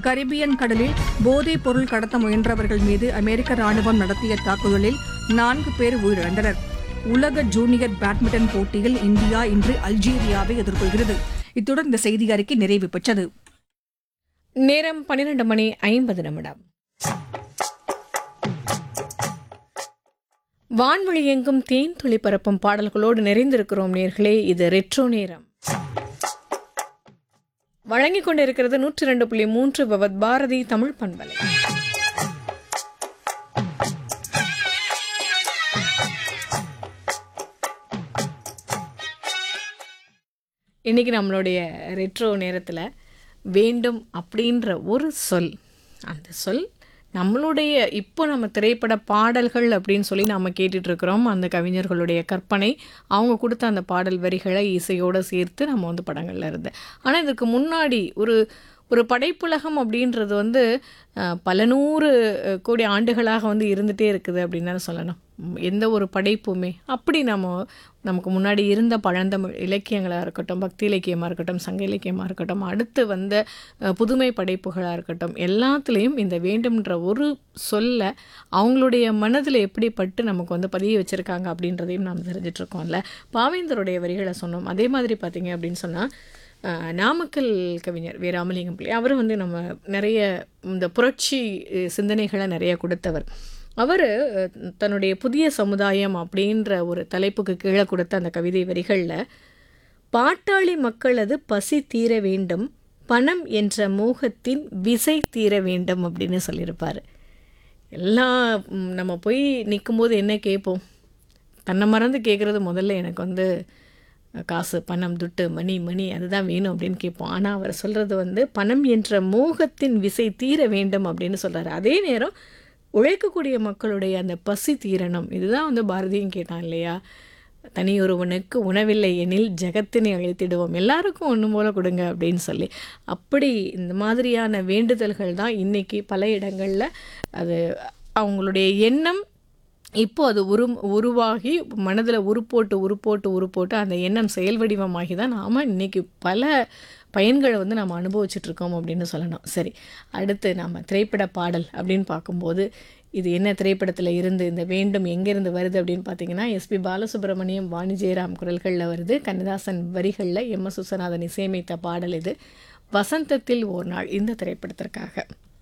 Caribbean கடலில் போதைப் பொருள் கடத்த முயன்றவர்கள் மீது அமெரிக்க ராணுவம் நடத்திய தாக்குதலில் நான்கு பேர் உயிரிழந்தனர் உலக ஜூனியர் பேட்மிண்டன் போட்டியில் இந்தியா இன்று அல்ஜீரியாவை எதிர்கொள்கிறது இத்துடன் இந்த செய்தி அறிக்கை நிறைவு பெற்றது நேரம் பன்னிரண்டு மணி ஐம்பது நிமிடம் வான்வழி எங்கும் தேன் துளி பரப்பும் பாடல்களோடு நிறைந்திருக்கிறோம் நேர்களே இது ரெட்ரோ நேரம் வழங்கிக் கொண்டிருக்கிறது நூற்றி ரெண்டு புள்ளி மூன்று பவத் பாரதி தமிழ் பண்பலை இன்னைக்கு நம்மளுடைய ரெட்ரோ நேரத்தில் வேண்டும் அப்படின்ற ஒரு சொல் அந்த சொல் நம்மளுடைய இப்போ நம்ம திரைப்பட பாடல்கள் அப்படின்னு சொல்லி நாம் கேட்டுட்டு இருக்கிறோம் அந்த கவிஞர்களுடைய கற்பனை அவங்க கொடுத்த அந்த பாடல் வரிகளை இசையோடு சேர்த்து நம்ம வந்து படங்கள்ல இருந்து ஆனால் இதுக்கு முன்னாடி ஒரு ஒரு படைப்புலகம் அப்படின்றது வந்து அஹ், பல நூறு அஹ், கோடி ஆண்டுகளாக வந்து இருந்துகிட்டே இருக்குது அப்படின்னு தான் சொல்லணும் உம், எந்த ஒரு படைப்புமே அப்படி நம்ம நமக்கு முன்னாடி இருந்த பழந்தமிழ் இலக்கியங்களாக இருக்கட்டும் பக்தி இலக்கியமாக இருக்கட்டும் சங்க இலக்கியமாக இருக்கட்டும் அடுத்து வந்த அஹ், புதுமை படைப்புகளாக இருக்கட்டும் எல்லாத்துலேயும் இந்த வேண்டும்ன்ற ஒரு சொல்ல அவங்களுடைய மனதில் எப்படி பட்டு நமக்கு வந்து பதிய வச்சுருக்காங்க அப்படின்றதையும் நாம் தெரிஞ்சிட்ருக்கோம்ல பாவேந்தருடைய வரிகளை சொன்னோம் அதே மாதிரி பார்த்தீங்க அப்படின்னு சொன்னால் அஹ், நாமக்கல் கவிஞர் வே ராமலிங்கம் பிள்ளை அவர் வந்து நம்ம நிறைய இந்த புரட்சி அஹ், சிந்தனைகளை நிறைய கொடுத்தவர் அவர் தன்னுடைய புதிய சமுதாயம் அப்படின்ற ஒரு தலைப்புக்கு கீழே கொடுத்த அந்த கவிதை வரிகளில் பாட்டாளி மக்களது பசி தீர வேண்டும் பணம் என்ற மோகத்தின் விசை தீர வேண்டும் அப்படின்னு சொல்லியிருப்பார் எல்லாம் ம், நம்ம போய் நிற்கும்போது என்ன கேட்போம் தன்னை மறந்து கேட்குறது முதல்ல எனக்கு வந்து அஹ், காசு பணம் துட்டு மணி மணி அதுதான் வேணும் அப்படின்னு கேட்போம் ஆனால் அவர் சொல்கிறது வந்து பணம் என்ற மோகத்தின் விசை தீர வேண்டும் அப்படின்னு சொல்கிறாரு அதே நேரம் உழைக்கக்கூடிய மக்களுடைய அந்த பசி தீரணும் இதுதான் வந்து பாரதியும் கேட்டான் இல்லையா தனியொருவனுக்கு உணவில்லை எனில் ஜெகத்தினை அழித்திடுவோம் எல்லாருக்கும் ஒன்று போல கொடுங்க அப்படின்னு சொல்லி அப்படி இந்த மாதிரியான வேண்டுதல்கள் தான் இன்னைக்கு பல இடங்களில் அது அவங்களுடைய எண்ணம் இப்போ அது உரு உருவாகி மனதில் உருப்போட்டு உருப்போட்டு உருப்போட்டு அந்த எண்ணம் செயல் வடிவமாகி தான் நாம் இன்னைக்கு பல பயன்களை வந்து நம்ம அனுபவிச்சுட்டு இருக்கோம் அப்படின்னு சொல்லணும் சரி அடுத்து நம்ம திரைப்பட பாடல் அப்படின்னு பார்க்கும்போது இது என்ன திரைப்படத்தில் இருந்து இந்த வேண்டும் எங்கேருந்து வருது அப்படின்னு பார்த்தீங்கன்னா எஸ்பி பாலசுப்ரமணியம் வாணி ஜெயராம் குரல்களில் வருது கண்ணதாசன் வரிகளில் எம் எஸ் விஸ்வநாதன் இசையமைத்த பாடல் இது வசந்தத்தில் ஓர் நாள் இந்த திரைப்படத்திற்காக